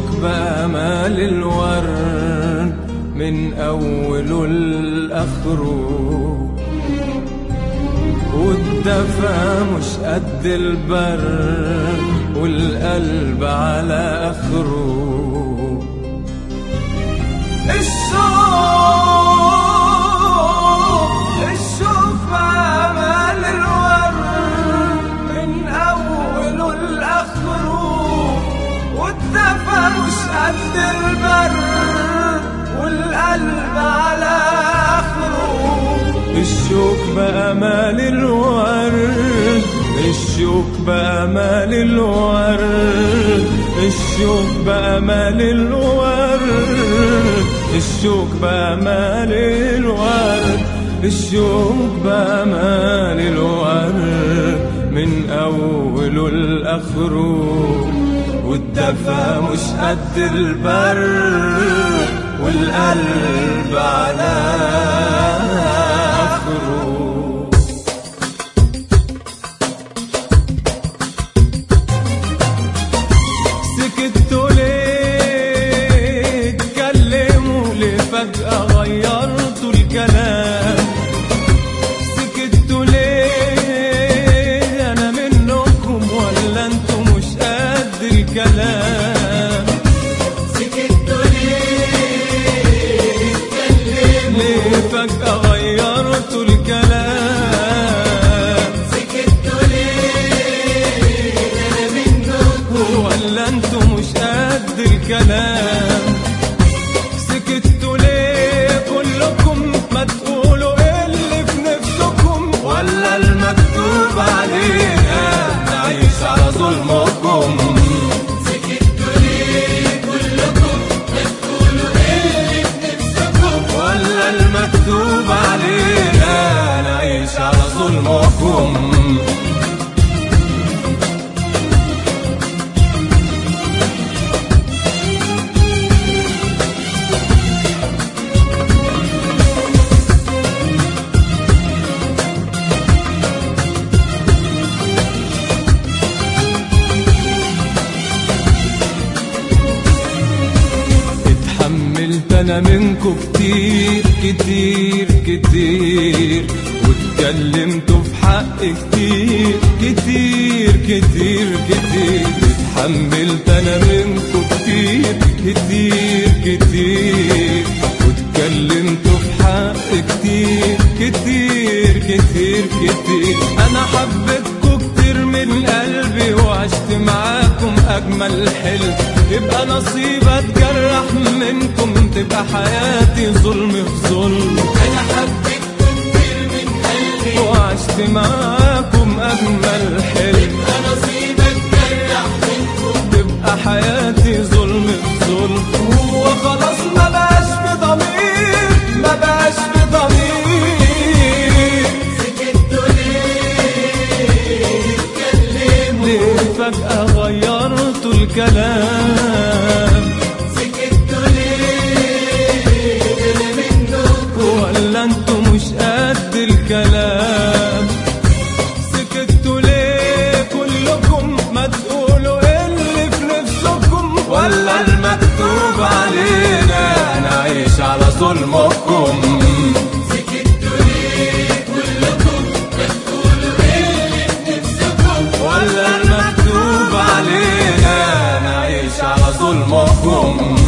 الشوك بأمال الورد من أوله لآخره والدفا مش قد البرد والقلب على آخره الشوق الشوق بأمال الورد من أوله لآخره والدفا مش قد البرد والقلب على آخره الشوك بأمال الورد الشوك بأمال الورد الشوك بأمال الورد الشوك بأمال الورد الشوك بأمال الورد من أوله لآخره والدفا مش قد البرد والقلب على آخره سكتوا ليه اتكلموا ليه فجأة غيرتوا الكلام سكتوا ليه أنا منكم ولا انتوا مش قد الكلام سكتوا ليه اتكلموا ليه فجأة غيرتوا الكلام سكتوا ليه انا منكم ولا انتوا مش قد الكلام سكتوا ليه كلكم ما تقولوا إيه اللي في نفسكم ولا المكتوب علينا نعيش على ظلمكم سكتوا ليه كلكم ما تقولوا ايه اللي في نفسكم ولا المكتوب علينا نعيش على ظلمكم اتحملت انا منكم كتير كتير كتير واتكلمتوا في حق كتير كتير كتير كتير اتحملت انا منكم كتير كتير كتير واتكلمتوا في حق كتير كتير كتير كتير انا حبيتكم كتير من قلبي وعشت معاكم اجمل حلم يبقى نصيب اتجرح منكم تبقى حياتي ظلم في ظلم انا حبيتكم كتير من قلبي وعشت معاكم اجمل حلم انا نصيبك جرح منكم تبقى حياتي ظلم في ظلم هو خلاص ما بقاش في ضمير ما بقاش في ضمير سكتوا ليه اتكلموا ليه فجأة غيرتوا الكلام سكتوا ليه انا منكم ولا انتوا مش قد الكلام سكتوا ليه كلكم ما تقولوا إيه اللي في نفسكم ولا المكتوب علينا نعيش على ظلمكم سكتوا ليه كلكم ما تقولوا ايه اللي في نفسكم ولا المكتوب علينا نعيش على ظلمكم